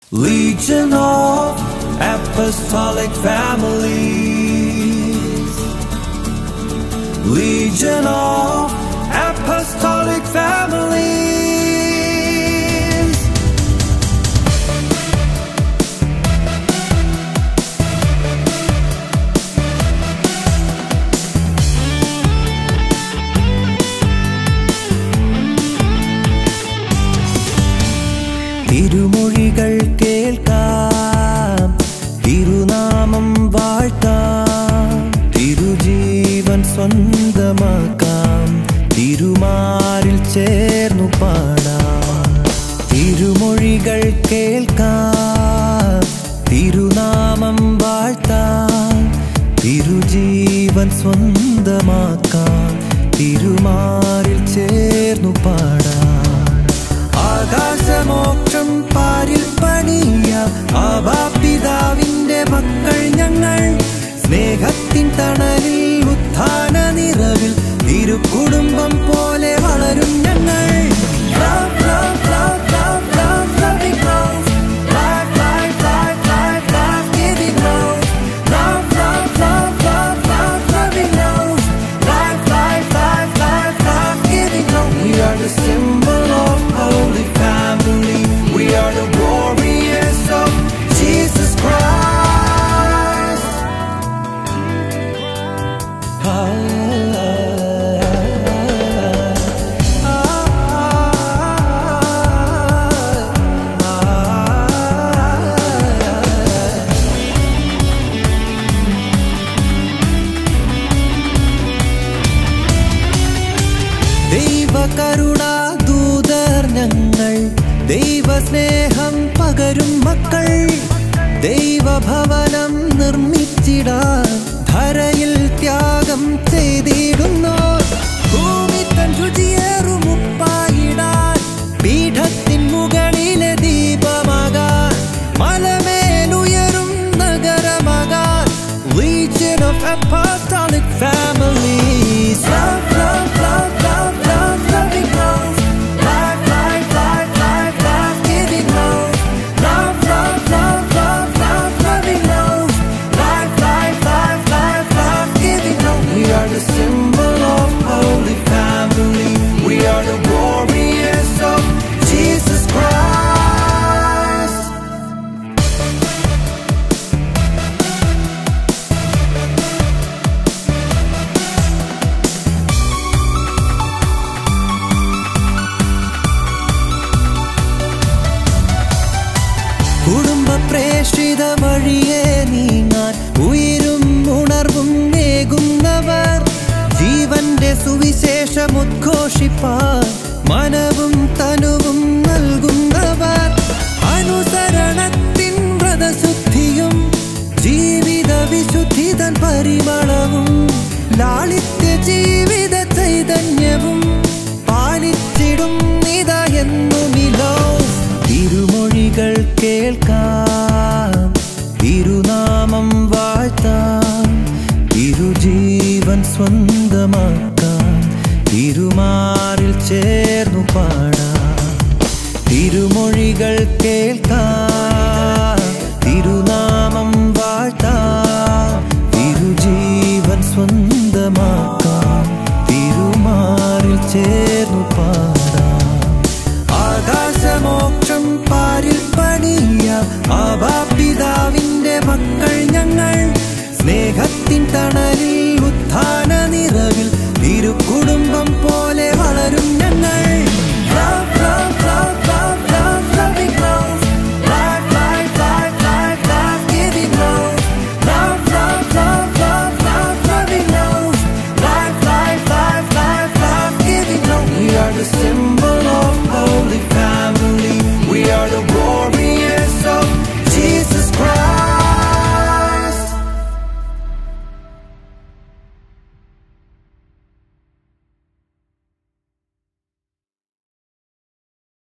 Legion of Apostolic Families. Legion of Apostolic Families. തിരുമൊഴികൾ കേൾക്കാം തിരുനാമം വാഴ്ത്താം തിരുജീവൻ സ്വന്തമാക്കാം തിരുമാറിൽ ചേർന്നു പാടാം തിരുമൊഴികൾ കേൾക്കാം തിരുനാമം വാഴ്ത്താം തിരുജീവൻ സ്വന്തമാക്കാം തിരുമാറിൽ ചേർന്നു പാടാം ആകാശമോക്ഷം പാരിൽ പണിയ ആബാപിതാവിന്റെ മക്കൾ ഞങ്ങൾ സ്നേഹത്തിൻ തണലിൽ ഉത്ഥാന നിറവിൽ തിരുക്കുടുംബം പോലെ വളരും ഞങ്ങൾ Love, love, love, love, love, loving love. Life, life, life, life, life, giving love. Love, love, love, love, love, loving love. Life, life, life, life, life, giving love. We are the symbol of holy family. We are the warriors of Jesus Christ. ദൈവകരുണാ ദൂതർ ഞങ്ങൾ ദൈവസ്നേഹം പകരും മക്കൾ ദൈവഭവനം നിർമ്മിച്ചിടാൻ ധരയിൽ ത്യാഗം ചെയ്തിടുന്നു ഭൂമി തൻ രുചിയേറും ഉപ്പായിടാൻ പീഠത്തിൻ മുകളിലെ ദീപമാകാൻ മലമേലുയരും നഗരമാകാൻ Legion of Apostolic Families Love, love, love, love, love, loving love Life, life, life, life, life, giving love Love, love, love, love, love, loving love Life, life, life, life, life, giving love We are the symbol of holy family We are the warriors of Jesus Christ കുടുംബ പ്രേക്ഷിത വഴിയെ നീങ്ങാൻ ഉയരും ഉണർവും നേകുന്നവർ ജീവന്റെ സുവിശേഷം ഉദ്ഘോഷിപ്പാൻ മനവും തനുവും നൽകുന്നവർ അനുസരണത്തിൻ വ്രതശുദ്ധിയും ജീവിത വിശുദ്ധിതൻ പരിമളവും ലാളിത്യ ജീവിത ചൈതന്യവും പാലിച്ചിടും നിത എന്നുമിലോ തിരുമൊഴികൾ കേൾക്കാം തിരുനാമം